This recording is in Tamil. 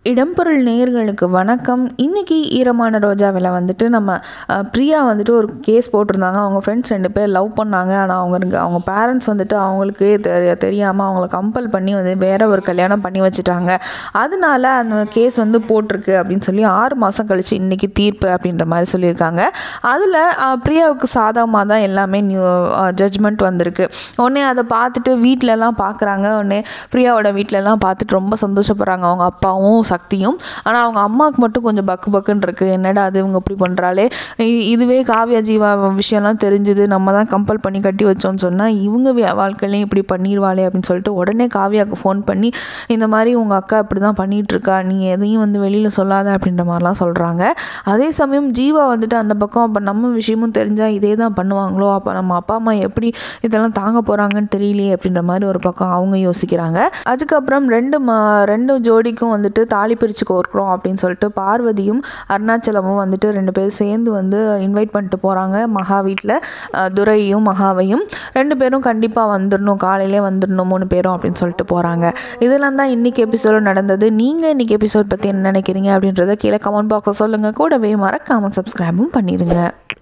இடம்பொருள் நேயர்களுக்கு வணக்கம் இன்னைக்கு ஈரமான ரோஜாவில் வந்துட்டு நம்ம அஹ், பிரியா வந்துட்டு ஒரு கேஸ் போட்டிருந்தாங்க அவங்க ஃப்ரெண்ட்ஸ் ரெண்டு பேர் லவ் பண்ணாங்க ஆனால் அவங்க ரெண்டு- அவங்க பேரண்ட்ஸ் வந்துட்டு அவங்களுக்கு தெரிய தெரியாமல் அவங்கள கம்பல் பண்ணி வந்து வேற ஒரு கல்யாணம் பண்ணி வச்சுட்டாங்க அதனால அந்த கேஸ் வந்து போட்டிருக்கு அப்படின்னு சொல்லி ஆறு மாதம் கழிச்சு இன்னைக்கு தீர்ப்பு அப்படின்ற மாதிரி சொல்லியிருக்காங்க அதில் பிரியாவுக்கு சாதகமாக தான் எல்லாமே நியூ ஜட்ஜ்மெண்ட் வந்திருக்கு உடனே அதை பார்த்துட்டு வீட்டிலலாம் பார்க்குறாங்க உடனே பிரியாவோட வீட்டிலலாம் பார்த்துட்டு ரொம்ப சந்தோஷப்படுறாங்க அவங்க அப்பாவும் சக்தியும் ஆனால் அவங்க அம்மாவுக்கு மட்டும் கொஞ்சம் பக்கு பக்குன்னு இருக்கு என்னடா அது இவங்க இப்படி பண்ணுறாளே இ- இதுவே காவியா ஜீவா விஷயம்லாம் தெரிஞ்சுது நம்ம தான் கம்பல் பண்ணி கட்டி வச்சோம்னு சொன்னால் இவங்க வே- வாழ்க்கையிலையும் இப்படி பண்ணிடுவாளே அப்படின்னு சொல்லிட்டு உடனே காவியாவுக்கு ஃபோன் பண்ணி இந்த மாதிரி உங்கள் அக்கா இப்படி தான் பண்ணிட்டு இருக்கா நீ எதையும் வந்து வெளியில் சொல்லாத அப்படின்ற மாதிரிலாம் சொல்கிறாங்க அதே சமயம் ஜீவா வந்துட்டு அந்த பக்கம் அப்போ நம்ம விஷயமும் தெரிஞ்சால் இதே தான் பண்ணுவாங்களோ அப்போ நம்ம அப்பா அம்மா எப்படி இதெல்லாம் தாங்க போகிறாங்கன்னு தெரியலையே அப்படின்ற மாதிரி ஒரு பக்கம் அவங்க யோசிக்கிறாங்க அதுக்கப்புறம் ரெண்டு மா ரெண்டு ஜோடிக்கும் வந்துட்டு தாலி பிரித்து கோர்க்குறோம் அப்படின்னு சொல்லிட்டு பார்வதியும் அருணாச்சலமும் வந்துட்டு ரெண்டு பேரும் சேர்ந்து வந்து இன்வைட் பண்ணிட்டு போகிறாங்க மகா வீட்டில் துரையும் மகாவையும் ரெண்டு பேரும் கண்டிப்பாக வந்துடணும் காலையிலே வந்துடணும் மூணு பேரும் அப்படின்னு சொல்லிட்டு போகிறாங்க இதெல்லாம் தான் இன்றைக்கி எபிசோடு நடந்தது நீங்கள் இன்றைக்கி எபிசோட் பற்றி என்ன நினைக்கிறீங்க அப்படின்றத கீழே கமெண்ட் பாக்ஸில் சொல்லுங்கள் கூடவே மறக்காமல் சப்ஸ்கிரைபும் பண்ணிடுங்க